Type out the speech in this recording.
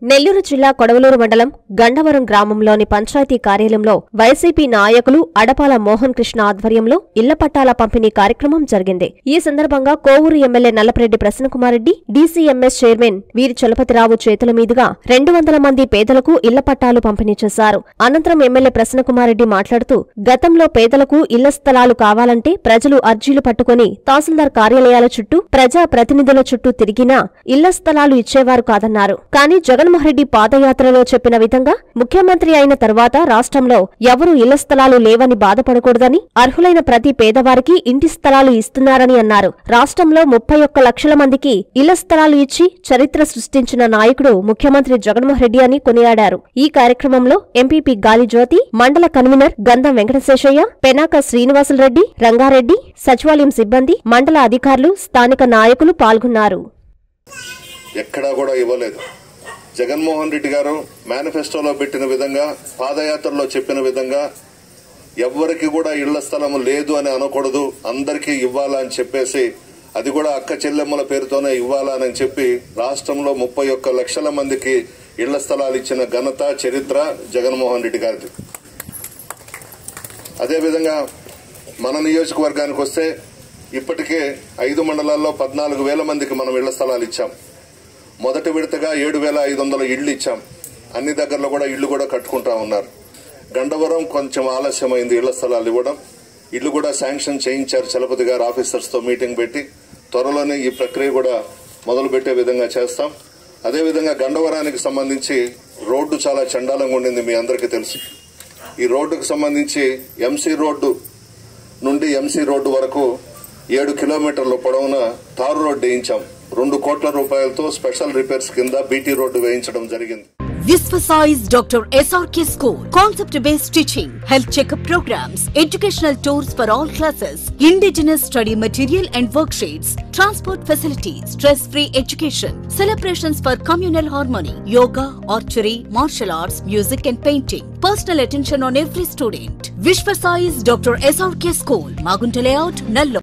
నెల్లూరు జిల్లా కొడవలూరు మండలం గండవరం గ్రామంలోని పంచాయతీ కార్యాలయంలో వైసీపీ నాయకులు అడపాల మోహన్ కృష్ణ ఆధ్వర్యంలో ఇళ్ల పట్టాల పంపిణీ కార్యక్రమం జరిగింది ఈ సందర్భంగా Kovur MLA Nallapareddy Prasanna Kumar Reddy DCMS chairman Veeri Chalapathi Rao చేతుల మీదుగా రెండు వందల మంది పేదలకు ఇళ్ల పట్టాలు పంపిణీ చేశారు అనంతరం ఎమ్మెల్యే ప్రసన్నకుమారెడ్డి మాట్లాడుతూ గతంలో పేదలకు ఇళ్ల స్థలాలు కావాలంటే ప్రజలు అర్జీలు పట్టుకుని తహసీల్దార్ కార్యాలయాల చుట్టూ ప్రజా ప్రతినిధుల చుట్టూ తిరిగినా ఇళ్ల స్థలాలు ఇచ్చేవారు కాదన్నారు కానీ జగన్మోహన్ రెడ్డి పాదయాత్రలో చెప్పిన విధంగా ముఖ్యమంత్రి అయిన తర్వాత రాష్ట్రంలో ఎవరూ ఇళ్ల స్థలాలు లేవని బాధపడకూడదని అర్హులైన ప్రతి పేదవారికి ఇంటి స్థలాలు ఇస్తున్నారని అన్నారు రాష్ట్రంలో ముప్పై ఒక్క లక్షల మందికి ఇళ్ల స్థలాలు ఇచ్చి చరిత్ర సృష్టించిన నాయకుడు ముఖ్యమంత్రి జగన్మోహన్ రెడ్డి అని కొనియాడారు ఈ కార్యక్రమంలో ఎంపీపీ గాలి జ్యోతి మండల కన్వీనర్ గంధం వెంకటశేషయ్య పెనాక శ్రీనివాసులరెడ్డి రంగారెడ్డి సచివాలయం సిబ్బంది మండల అధికారులు స్థానిక నాయకులు పాల్గొన్నారు ఎక్కడా కూడా ఇవ్వలేదు జగన్మోహన్ రెడ్డి గారు మేనిఫెస్టోలో పెట్టిన విధంగా పాదయాత్రలో చెప్పిన విధంగా ఎవ్వరికి కూడా ఇళ్ల స్థలం లేదు అని అనకూడదు అందరికీ ఇవ్వాలా అని చెప్పేసి అది కూడా అక్క చెల్లెమ్మల పేరుతోనే ఇవ్వాలని చెప్పి రాష్ట్రంలో ముప్పై ఒక్క లక్షల మందికి ఇళ్ల స్థలాలు ఇచ్చిన ఘనత చరిత్ర జగన్మోహన్ రెడ్డి గారిది అదేవిధంగా మన నియోజకవర్గానికి వస్తే ఇప్పటికే ఐదు మండలాల్లో పద్నాలుగు వేల మందికి మనం ఇళ్ల స్థలాలు ఇచ్చాం మొదటి విడతగా ఏడు వేల ఐదు వందల ఇళ్లు ఇచ్చాం అన్ని దగ్గరలో కూడా ఇళ్లు కూడా కట్టుకుంటా ఉన్నారు గండవరం కొంచెం ఆలస్యమైంది ఇళ్ల స్థలాలు ఇవ్వడం ఇల్లు కూడా శాంక్షన్ చేయించారు చలపతి గారు ఆఫీసర్స్ తో మీటింగ్ పెట్టి త్వరలోనే ఈ ప్రక్రియ కూడా మొదలు పెట్టే విధంగా చేస్తాం అదేవిధంగా గండవరానికి సంబంధించి రోడ్డు చాలా చండాలంగా ఉండింది మీ అందరికీ తెలుసు ఈ రోడ్డుకు సంబంధించి ఎంసీ రోడ్డు నుండి ఎంసీ రోడ్డు వరకు ఏడు కిలోమీటర్ల పొడవున తారు రోడ్డు వేయించాం రెండు కోట్ల రూపాయలతో స్పెషల్ రిపేర్స్ కింద బీటీ రోడ్డు వేయించడం జరిగింది Visvasize Dr. SRK School. Concept based teaching, health checkup programs, educational tours for all classes, indigenous study material and worksheets, transport facilities, stress free education, celebrations for communal harmony, yoga, archery, martial arts, music and painting. Personal attention on every student. Vishvasize Dr. SRK School, Magunta Layout, Nallo.